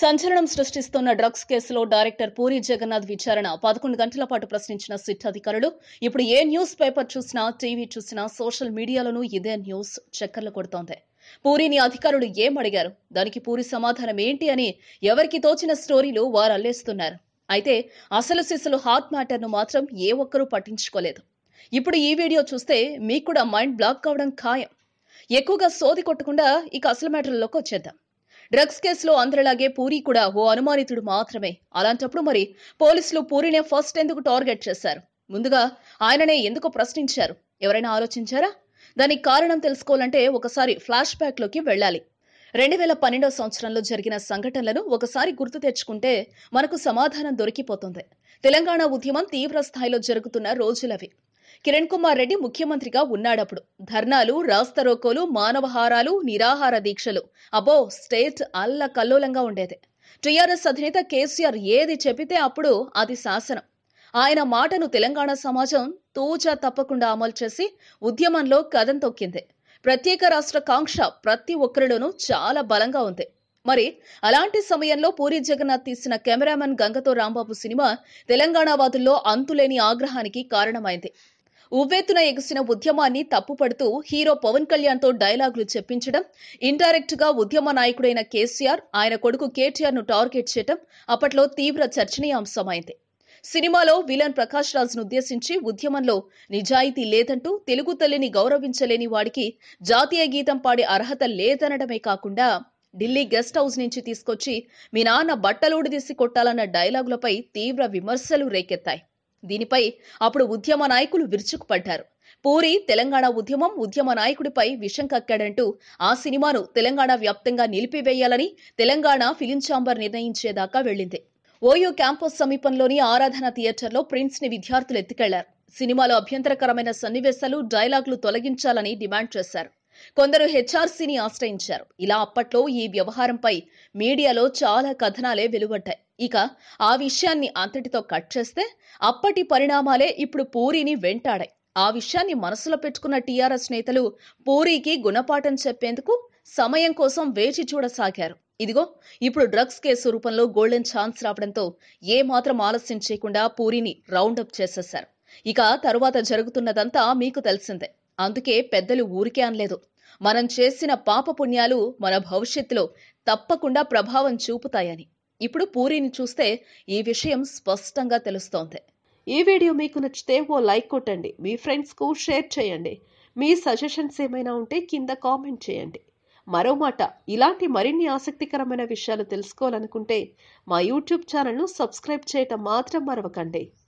సంచలనం సృష్టిస్తున్న డ్రగ్స్ కేసులో డైరెక్టర్ పూరి జగన్నాథ్ విచారణ పదకొండు గంటల పాటు ప్రశ్నించిన సిట్ అధికారులు ఇప్పుడు ఏ న్యూస్ పేపర్ చూసినా టీవీ చూసినా సోషల్ మీడియాలోనూ ఇదే న్యూస్ చక్కర్లు కొడుతోంది పూరిని అధికారులు ఏం అడిగారు దానికి పూరి సమాధానం ఏంటి అని ఎవరికి తోచిన స్టోరీలు వారు అల్లేస్తున్నారు అయితే అసలు సిసలు హాట్ మ్యాటర్ను మాత్రం ఏ ఒక్కరూ పట్టించుకోలేదు ఇప్పుడు ఈ వీడియో చూస్తే మీకు కూడా మైండ్ బ్లాక్ కావడం ఖాయం ఎక్కువగా సోది కొట్టకుండా ఇక అసలు మ్యాటర్లోకి వచ్చేద్దాం డ్రగ్స్ కేసులో అందరిలాగే పూరి కూడా ఓ అనుమానితుడు మాత్రమే అలాంటప్పుడు మరి పోలీసులు పూరినే ఫస్ట్ ఎందుకు టార్గెట్ చేశారు ముందుగా ఆయననే ఎందుకు ప్రశ్నించారు ఎవరైనా ఆలోచించారా దానికి కారణం తెలుసుకోవాలంటే ఒకసారి ఫ్లాష్ బ్యాక్లోకి వెళ్ళాలి రెండు వేల పన్నెండో సంవత్సరంలో జరిగిన సంఘటనలను ఒకసారి గుర్తు తెచ్చుకుంటే మనకు సమాధానం దొరికిపోతుంది తెలంగాణ ఉద్యమం తీవ్ర స్థాయిలో జరుగుతున్న రోజులవి కిరణ్ కుమార్ రెడ్డి ముఖ్యమంత్రిగా ఉన్నాడప్పుడు ధర్నాలు రాస్తరోకోలు మానవహారాలు నిరాహార దీక్షలు అబో స్టేట్ అల్ల కల్లోలంగా ఉండేది టీఆర్ఎస్ అధినేత కేసీఆర్ ఏది చెబితే అప్పుడు అది శాసనం ఆయన మాటను తెలంగాణ సమాజం తూచా తప్పకుండా అమలు చేసి ఉద్యమంలో కథం తొక్కింది ప్రత్యేక రాష్ట్ర కాంక్ష ప్రతి ఒక్కరిలోనూ చాలా బలంగా ఉంది మరి అలాంటి సమయంలో పూరి జగన్నాథ్ తీసిన కెమెరామెన్ గంగతో రాంబాబు సినిమా తెలంగాణ వాదుల్లో అంతులేని ఆగ్రహానికి కారణమైంది ఉవ్వెత్తున ఎగిసిన ఉద్యమాన్ని తప్పుపడుతూ హీరో పవన్ కళ్యాణ్తో డైలాగులు చెప్పించడం ఇండైరెక్ట్ గా ఉద్యమ నాయకుడైన కేసీఆర్ ఆయన కొడుకు కేటీఆర్ ను టార్గెట్ చేయడం అప్పట్లో తీవ్ర చర్చనీయాంశమైంది సినిమాలో విలన్ ప్రకాష్ రాజ్ను ఉద్దేశించి ఉద్యమంలో నిజాయితీ లేదంటూ తెలుగు తల్లిని గౌరవించలేని వాడికి జాతీయ గీతం పాడే అర్హత లేదనడమే కాకుండా ఢిల్లీ గెస్ట్ హౌస్ నుంచి తీసుకొచ్చి మీ నాన్న బట్టలోడిదీసి కొట్టాలన్న డైలాగులపై తీవ్ర విమర్శలు రేకెత్తాయి దీనిపై అప్పుడు ఉద్యమ నాయకులు విరుచుకుపడ్డారు పూరి తెలంగాణ ఉద్యమం ఉద్యమ నాయకుడిపై విషం కక్కాడంటూ ఆ సినిమాను తెలంగాణ వ్యాప్తంగా నిలిపివేయాలని తెలంగాణ ఫిలిం ఛాంబర్ నిర్ణయించేదాకా వెళ్ళింది ఓయూ క్యాంపస్ సమీపంలోని ఆరాధన థియేటర్లో ప్రిన్స్ ని విద్యార్థులు ఎత్తుకెళ్లారు సినిమాలో అభ్యంతరకరమైన సన్నివేశాలు డైలాగులు తొలగించాలని డిమాండ్ చేశారు కొందరు హెచ్ఆర్సీని ఆశ్రయించారు ఇలా అప్పట్లో ఈ వ్యవహారంపై మీడియాలో చాలా కథనాలే వెలువడ్డాయి ఇక ఆ విషయాన్ని అంతటితో కట్ చేస్తే అప్పటి పరిణామాలే ఇప్పుడు పూరిని వెంటాడాయి ఆ విషయాన్ని మనసులో పెట్టుకున్న టీఆర్ఎస్ నేతలు పూరికి గుణపాఠం చెప్పేందుకు సమయం కోసం వేచి చూడసాగారు ఇదిగో ఇప్పుడు డ్రగ్స్ కేసు రూపంలో గోల్డెన్ ఛాన్స్ రావడంతో ఏ మాత్రం ఆలస్యం చేయకుండా పూరిని రౌండప్ చేసేశారు ఇక తరువాత జరుగుతున్నదంతా మీకు తెలిసిందే అందుకే పెద్దలు ఊరికే అనలేదు మనం చేసిన పాప పుణ్యాలు మన భవిష్యత్తులో తప్పకుండా ప్రభావం చూపుతాయని ఇప్పుడు పూరిని చూస్తే ఈ విషయం స్పష్టంగా తెలుస్తోంది ఈ వీడియో మీకు నచ్చితే ఓ లైక్ కొట్టండి మీ ఫ్రెండ్స్కు షేర్ చేయండి మీ సజెషన్స్ ఏమైనా ఉంటే కింద కామెంట్ చేయండి మరో మాట ఇలాంటి మరిన్ని ఆసక్తికరమైన విషయాలు తెలుసుకోవాలనుకుంటే మా యూట్యూబ్ ఛానల్ను సబ్స్క్రైబ్ చేయటం మాత్రం మరవకండి